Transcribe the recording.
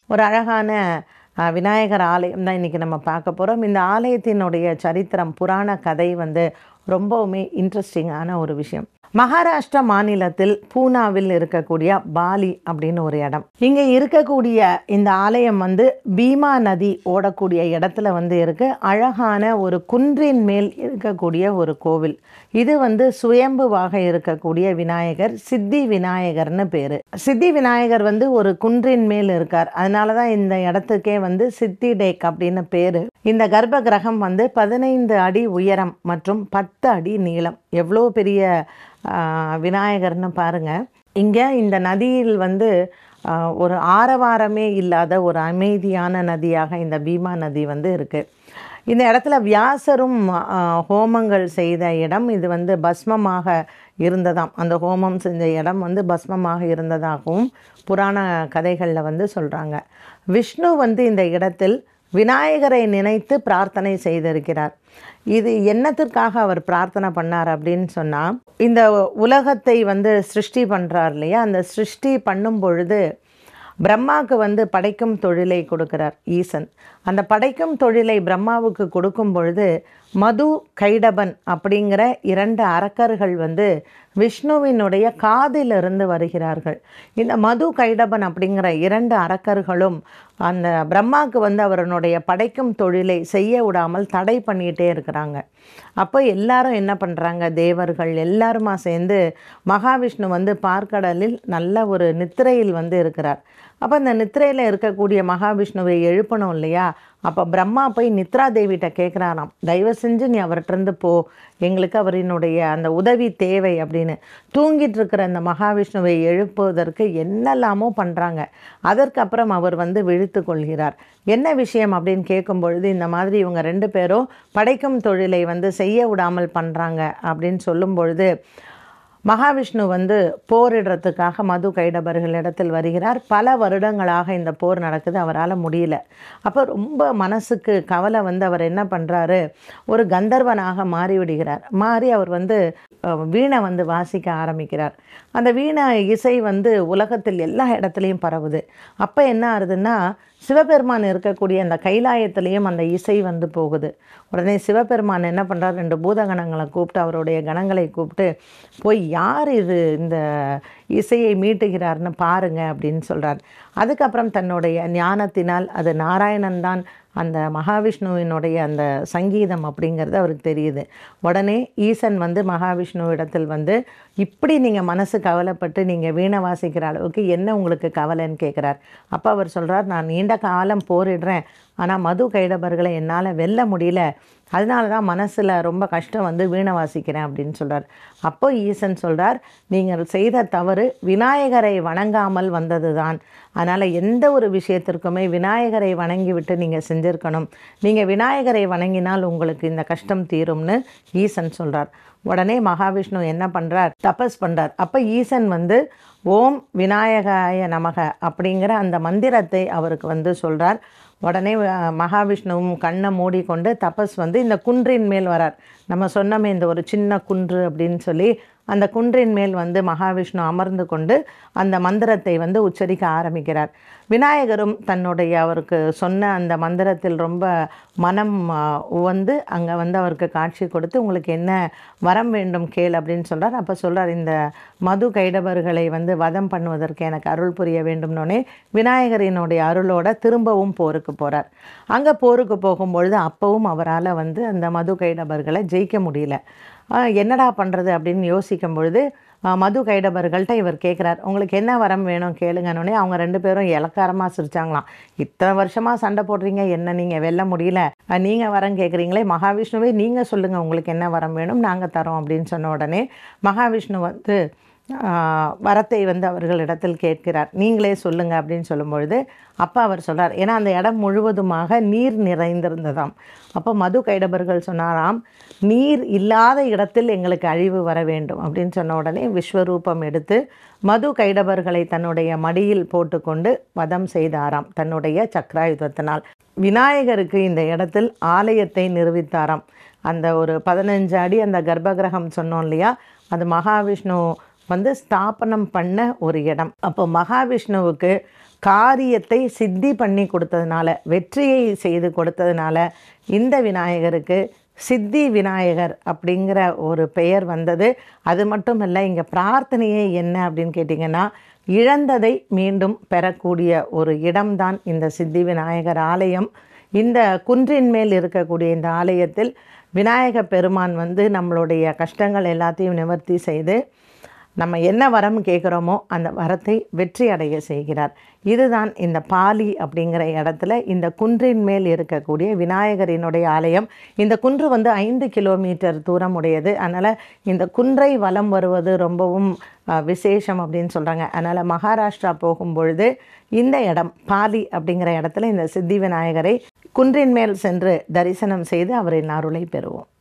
ஒரு அழகான அஹ், விநாயகர் ஆலயம் தான் இன்றைக்கி நம்ம பார்க்க போகிறோம் இந்த ஆலயத்தினுடைய சரித்திரம் புராண கதை வந்து ரொம்பவுமே இன்ட்ரெஸ்டிங்கான ஒரு விஷயம் மகாராஷ்டிரா மாநிலத்தில் பூனாவில் இருக்கக்கூடிய பாலி அப்படின்னு ஒரு இடம் இங்கே இருக்கக்கூடிய இந்த ஆலயம் வந்து பீமா நதி ஓடக்கூடிய இடத்துல வந்து இருக்கு அழகான ஒரு குன்றின் மேல் இருக்கக்கூடிய ஒரு கோவில் இது வந்து சுயம்புவாக இருக்கக்கூடிய விநாயகர் சித்தி விநாயகர்னு பேர் சித்தி விநாயகர் வந்து ஒரு குன்றின் மேல் இருக்கார் அதனால தான் இந்த இடத்துக்கே வந்து சித்தி டேக் அப்படின்னு பேர் இந்த கர்ப்ப கிரகம் வந்து பதினைந்து அடி உயரம் மற்றும் பத்து அடி நீளம் எவ்வளோ பெரிய ஆஹ், விநாயகர்னு பாருங்க இங்கே இந்த நதியில் வந்து ஆஹ், ஒரு ஆரவாரமே இல்லாத ஒரு அமைதியான நதியாக இந்த பீமா நதி வந்து இருக்குது இந்த இடத்துல வியாசரும் ஆஹ், ஹோமங்கள் செய்த இடம் இது வந்து பஸ்மமாக இருந்ததாம் அந்த ஹோமம் செஞ்ச இடம் வந்து பஸ்மமாக இருந்ததாகவும் புராண கதைகளில் வந்து சொல்கிறாங்க விஷ்ணு வந்து இந்த இடத்தில் விநாயகரை நினைத்து பிரார்த்தனை செய்திருக்கிறார் இது என்னத்திற்காக அவர் பிரார்த்தனை பண்ணார் அப்படின்னு சொன்னால் இந்த உலகத்தை வந்து சிருஷ்டி பண்ணுறார் இல்லையா அந்த சிருஷ்டி பண்ணும் பொழுது பிரம்மாவுக்கு வந்து படைக்கும் தொழிலை கொடுக்கிறார் ஈசன் அந்த படைக்கும் தொழிலை பிரம்மாவுக்கு கொடுக்கும் பொழுது மது கைடபன் அப்படிங்கிற இரண்டு அரக்கர்கள் வந்து விஷ்ணுவினுடைய காதிலிருந்து வருகிறார்கள் இந்த மது கைடபன் அப்படிங்கிற இரண்டு அரக்கர்களும் அந்த பிரம்மாவுக்கு வந்து அவருடைய படைக்கும் தொழிலை செய்ய விடாமல் தடை பண்ணிகிட்டே இருக்கிறாங்க அப்போ எல்லாரும் என்ன பண்ணுறாங்க தேவர்கள் எல்லாருமா சேர்ந்து மகாவிஷ்ணு வந்து பார்க்கடலில் நல்ல ஒரு நித்திரையில் வந்து இருக்கிறார் அப்போ இந்த நித்திரையில் இருக்கக்கூடிய மகாவிஷ்ணுவை எழுப்பணும் இல்லையா அப்போ பிரம்மா போய் நித்ரா தேவிகிட்ட கேட்குறாராம் தயவு செஞ்சு நீ அவர்கிட்டருந்து போ எங்களுக்கு அவரினுடைய அந்த உதவி தேவை அப்படின்னு தூங்கிட்டு இருக்கிற அந்த மகாவிஷ்ணுவை எழுப்புவதற்கு என்னெல்லாமோ பண்ணுறாங்க அதற்கப்புறம் அவர் வந்து விழித்து கொள்கிறார் என்ன விஷயம் அப்படின்னு கேட்கும் பொழுது இந்த மாதிரி இவங்க ரெண்டு பேரும் படைக்கும் தொழிலை வந்து செய்ய விடாமல் பண்ணுறாங்க அப்படின்னு சொல்லும் பொழுது மகாவிஷ்ணு வந்து போரிடுறதுக்காக மது கைடபர்களிடத்தில் வருகிறார் பல வருடங்களாக இந்த போர் நடக்குது அவரால் முடியல அப்போ ரொம்ப மனசுக்கு கவலை வந்து அவர் என்ன பண்ணுறாரு ஒரு கந்தர்வனாக மாறி விடுகிறார் மாறி அவர் வந்து அஹ், வீணை வந்து வாசிக்க ஆரம்பிக்கிறார் அந்த வீணை இசை வந்து உலகத்தில் எல்லா இடத்துலையும் பரவுது அப்போ என்ன ஆகுதுன்னா சிவபெருமான் இருக்கக்கூடிய அந்த கைலாயத்திலையும் அந்த இசை வந்து போகுது உடனே சிவபெருமான் என்ன பண்ணுறார் ரெண்டு பூதகணங்களை கூப்பிட்டு அவருடைய கணங்களை கூப்பிட்டு போய் யார் இது இந்த இசையை மீட்டுகிறார்னு பாருங்க அப்படின்னு சொல்கிறார் அதுக்கப்புறம் தன்னுடைய ஞானத்தினால் அது நாராயணன் தான் அந்த மகாவிஷ்ணுவினுடைய அந்த சங்கீதம் அப்படிங்கிறது அவருக்கு தெரியுது உடனே ஈசன் வந்து மகாவிஷ்ணுவிடத்தில் வந்து இப்படி நீங்கள் மனசு கவலைப்பட்டு நீங்கள் வீணை வாசிக்கிற அளவுக்கு என்ன உங்களுக்கு கவலைன்னு கேட்குறார் அப்போ அவர் சொல்கிறார் நான் நீண்ட காலம் போரிடுறேன் ஆனால் மது கைடபர்களை என்னால் வெல்ல முடியல அதனால தான் மனசில் ரொம்ப கஷ்டம் வந்து வீணை வாசிக்கிறேன் அப்படின்னு சொல்கிறார் அப்போ ஈசன் சொல்கிறார் நீங்கள் செய்த தவறு விநாயகரை வணங்காமல் வந்தது தான் அதனால் எந்த ஒரு விஷயத்திற்குமே விநாயகரை வணங்கி விட்டு நீங்கள் செஞ்சுருக்கணும் நீங்கள் விநாயகரை வணங்கினால் உங்களுக்கு இந்த கஷ்டம் தீரும்னு ஈசன் சொல்கிறார் உடனே மகாவிஷ்ணு என்ன பண்ணுறார் தபஸ் பண்ணுறார் அப்போ ஈசன் வந்து ஓம் விநாயகாய நமக அப்படிங்கிற அந்த மந்திரத்தை அவருக்கு வந்து சொல்கிறார் உடனே அஹ், மகாவிஷ்ணுவும் கண்ணை மூடிக்கொண்டு தபஸ் வந்து இந்த குன்றின் மேல் வரார் நம்ம சொன்னோமே இந்த ஒரு சின்ன குன்று அப்படின்னு சொல்லி அந்த குன்றின் மேல் வந்து மகாவிஷ்ணு அமர்ந்து கொண்டு அந்த மந்திரத்தை வந்து உச்சரிக்க ஆரம்பிக்கிறார் விநாயகரும் தன்னுடைய அவருக்கு சொன்ன அந்த மந்திரத்தில் ரொம்ப மனம் ஆஹ், உவந்து அங்கே வந்து அவருக்கு காட்சி கொடுத்து உங்களுக்கு என்ன வரம் வேண்டும் கேள் அப்படின்னு சொல்கிறார் அப்போ சொல்கிறார் இந்த மது கைடபர்களை வந்து வதம் பண்ணுவதற்கு எனக்கு அருள் புரிய வேண்டும்னோடனே விநாயகரினுடைய அருளோட திரும்பவும் போருக்கு போகிறார் அங்கே போருக்கு போகும்பொழுது அப்பவும் அவரால் வந்து அந்த மது கைடபர்களை ஜெயிக்க முடியல ஆஹ், என்னடா பண்ணுறது அப்படின்னு யோசிக்கும் பொழுது ஆஹ், மது கைடபர்கள்ட்ட இவர் கேட்குறார் உங்களுக்கு என்ன வரம் வேணும் கேளுங்கன்னொடனே அவங்க ரெண்டு பேரும் இலக்காரமாக சிரிச்சாங்களாம் இத்தனை வருஷமாக சண்டை போடுறீங்க என்ன நீங்கள் வெல்ல முடியல நீங்கள் வரம் கேட்குறீங்களே மகாவிஷ்ணுவே நீங்கள் சொல்லுங்கள் உங்களுக்கு என்ன வரம் வேணும் நாங்கள் தரோம் அப்படின்னு சொன்ன உடனே மகாவிஷ்ணு வந்து ஆஹ், வரத்தை வந்து அவர்களிடத்தில் கேட்கிறார் நீங்களே சொல்லுங்க அப்படின்னு சொல்லும்பொழுது அப்பா அவர் சொல்றார் ஏன்னா அந்த இடம் முழுவதுமாக நீர் நிறைந்திருந்ததாம் அப்போ மது கைடபர்கள் சொன்னாராம் நீர் இல்லாத இடத்தில் எங்களுக்கு அழிவு வர வேண்டும் அப்படின்னு சொன்ன உடனே விஸ்வரூபம் எடுத்து மது கைடபர்களை தன்னுடைய மடியில் போட்டுக்கொண்டு வதம் செய்தாராம் தன்னுடைய சக்கராயுதத்தினால் விநாயகருக்கு இந்த இடத்தில் ஆலயத்தை நிறுவித்தாராம் அந்த ஒரு பதினஞ்சு அடி அந்த கர்ப்பகிரகம் சொன்னோம் இல்லையா அது மகாவிஷ்ணு வந்து ஸ்தாபனம் பண்ண ஒரு இடம் அப்போ மகாவிஷ்ணுவுக்கு காரியத்தை சித்தி பண்ணி கொடுத்ததுனால வெற்றியை செய்து கொடுத்ததுனால இந்த விநாயகருக்கு சித்தி விநாயகர் அப்படிங்கிற ஒரு பெயர் வந்தது அது மட்டும் இல்லை இங்கே பிரார்த்தனையே என்ன அப்படின்னு கேட்டிங்கன்னா இழந்ததை மீண்டும் பெறக்கூடிய ஒரு இடம்தான் இந்த சித்தி விநாயகர் ஆலயம் இந்த குன்றின் மேல் இருக்கக்கூடிய இந்த ஆலயத்தில் விநாயக பெருமான் வந்து நம்மளுடைய கஷ்டங்கள் எல்லாத்தையும் நிவர்த்தி செய்து நம்ம என்ன வரம் கேட்குறோமோ அந்த வரத்தை வெற்றி அடைய செய்கிறார் இதுதான் இந்த பாலி அப்படிங்கிற இடத்துல இந்த குன்றின் மேல் இருக்கக்கூடிய விநாயகரினுடைய ஆலயம் இந்த குன்று வந்து ஐந்து கிலோமீட்டர் தூரம் உடையது அதனால் இந்த குன்றை வலம் வருவது ரொம்பவும் அஹ், விசேஷம் அப்படின்னு சொல்கிறாங்க அதனால் மகாராஷ்டிரா போகும் பொழுது இந்த இடம் பாலி அப்படிங்கிற இடத்துல இந்த சித்தி விநாயகரை குன்றின் மேல் சென்று தரிசனம் செய்து அவரின் அருளை பெறுவோம்